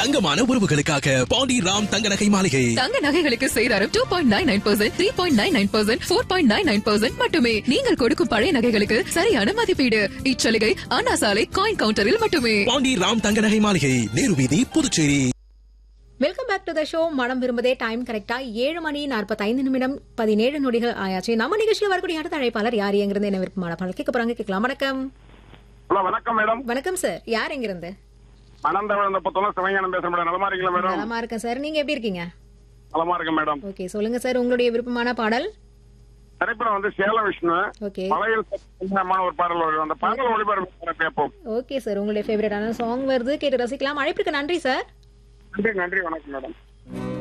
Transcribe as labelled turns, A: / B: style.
A: தங்கமான உறவுகளுக்காக பாண்டி ராம் தங்க நகை மாளிகை
B: தங்க நகைகளுக்கு சேதாரம் two point nine nine percent three point nine nine percent four point nine nine percent மட்டுமே நீங்கள் கொடுக்கும் பழைய நகைகளுக்கு சரியான மதிப்பீடு இச்சலுகை அண்ணா சாலை காயின் கவுண்டரில் மட்டுமே
A: பாண்டி ராம் தங்க நகை மாளிகை நேரு வீதி Puducherry
C: welcome back to the show மனம் விரும்பதே டைம் கரெக்டா ஏழு மணி நாற்பத்தைந்து நிமிடம் பதினேழு நொடிகள் ஆயாச்சு நம்ம நிகழ்ச்சியில் வரக்கூடிய அடுத்த அழைப்பாளர் யார் எங்கிருந்து என்ன விருப்பமான பாடல் கேட்க போறாங்க கேட்கலாம் வணக்கம்
D: ஹலோ வணக்கம் மேடம்
C: வணக்கம் சார் யார் எங்கிருந்து
D: அனந்தவழந்த பத்தொன்னு சிவஞானம் பேசுறேன் மேடம் நலமா இருக்கீங்களா மேடம்
C: நலமா இருக்கேன் சார் நீங்க எப்படி இருக்கீங்க
D: நலமா இருக்கேன் மேடம்
C: ஓகே சொல்லுங்க சார் உங்களுடைய விருப்பமான பாடல்
D: திரைப்படம் வந்து சேல விஷ்ணு
C: ஓகே
D: மலையில் சத்தமான ஒரு பாடல் வரும் அந்த பாடல் ஒளிபரப்பு கேட்போம்
C: ஓகே சார் உங்களுடைய ஃபேவரட்டான சாங் வருது கேட்டு ரசிக்கலாம் அழைப்பிற்கு நன்றி சார்
D: நன்றி நன்றி வணக்கம் மேடம்